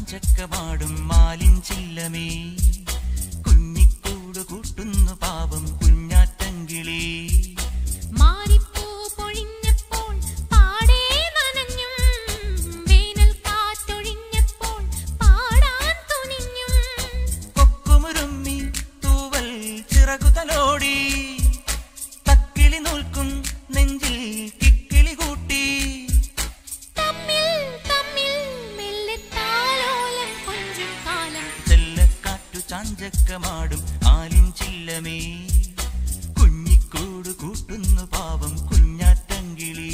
ചാഞ്ചക്കമാടും മാലിൻ ചില്ലമേ കുഞ്ഞിക്കൂട് കൂട്ടുന്നു പാവം കുഞ്ഞാറ്റങ്കിളി മാരിപ്പൂ പൊഴിഞ്ഞപ്പോൾ പാടേ നനഞ്ഞും വേനൽ കാറ്റൊഴിഞ്ഞപ്പോൾ പാടാൻ തുനിഞ്ഞും കൊക്കുമുരുമ്മി തൂവൽ ചിറകുതലോടി തക്കിളി നോൽക്കും നെഞ്ചിൽ കിക്കിളി കൂട്ടി തമ്മിൽ തമ്മിൽ മെല്ലെ താലോലം കൊഞ്ചും കാലം ചെല്ലക്കാറ്റു ചാഞ്ചക്കമാടും ആലിൻ ചില്ലമേ കുഞ്ഞിക്കൂട് കൂട്ടുന്നു പാവം കുഞ്ഞാറ്റങ്കിളി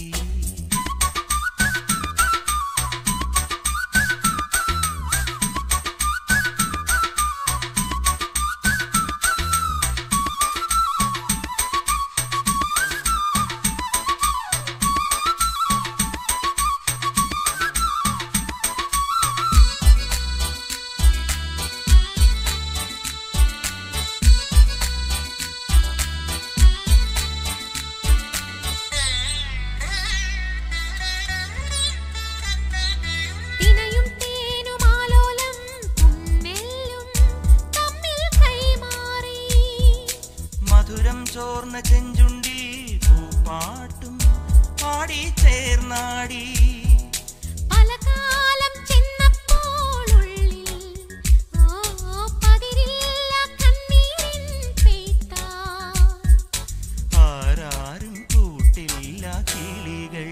തിനയും തേനും ആലോലം പുന്നെല്ലും തമ്മിൽ കൈമാറി മധുരം ചോർന്ന ചെഞ്ചുണ്ടിൽ പൂപ്പാട്ടും പാടി ചേർന്നാടി പല കാലം ചെന്നപ്പോൾ ഉള്ളിൽ ഓ പതിരില്ല കണ്ണീരിൻ പെയ്ത്താൽ ആരാരും കൂട്ടില്ല കിളികൾ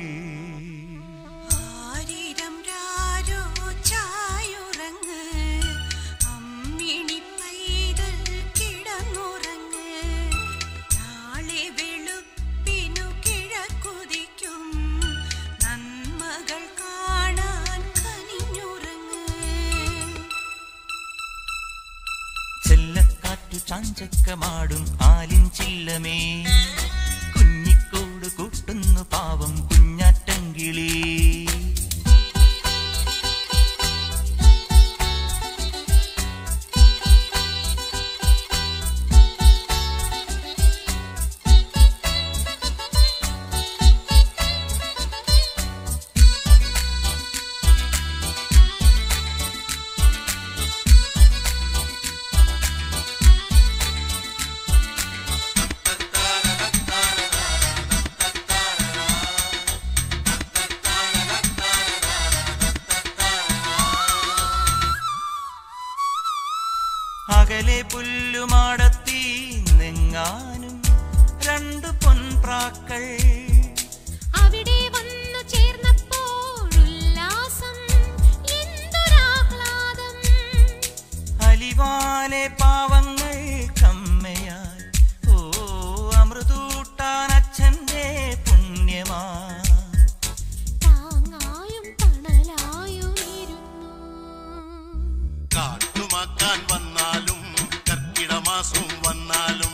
ആരിരം രാരോ ചായുറങ്ങ് അമ്മിണി പൈതൽ കിടന്നുറങ്ങ് നാളെ വെളുപ്പിനു കിഴക്കുതിക്കും നന്മകൾ കാണാൻ കനിഞ്ഞുറങ്ങ് ചെല്ലക്കാറ്റു ചാഞ്ചക്കമാടും ആലിൻ ചില്ലമേ കുഞ്ഞിക്കൂട് കൂട്ടുന്നു പാവം കുഞ്ഞാറ്റങ്കിളി അകലെ പുല്ലുമാടത്തി നെങ്ങാനും രണ്ട് പൊൻപ്രാക്കൾ അവിടെ വന്നു ചേർന്നപ്പോൾ ഉല്ലാസം എന്തൊരാഹ്ലാദം അലിവാലെ പാവങ്ങൾ കമ്മയായി ഓ അമൃതൂട്ടാൻ അച്ഛന്റെ പുണ്യമാ താങ്ങായും തണലായും ഇരുന്നു കാട്ടുമാക്കാൻ വന്നാലും കർക്കിടമാസം വന്നാലും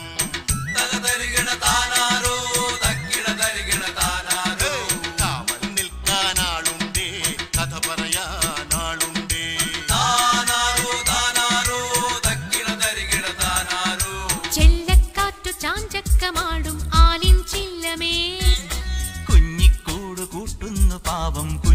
കാവൽ നിൽക്കാനാളുണ്ടേ കഥ പറയാനാളുണ്ടേ ചെല്ലക്കാറ്റു ചാഞ്ചക്കമാടും ആലിൻ ചില്ലമേ കുഞ്ഞിക്കൂട് കൂട്ടുന്നു പാവം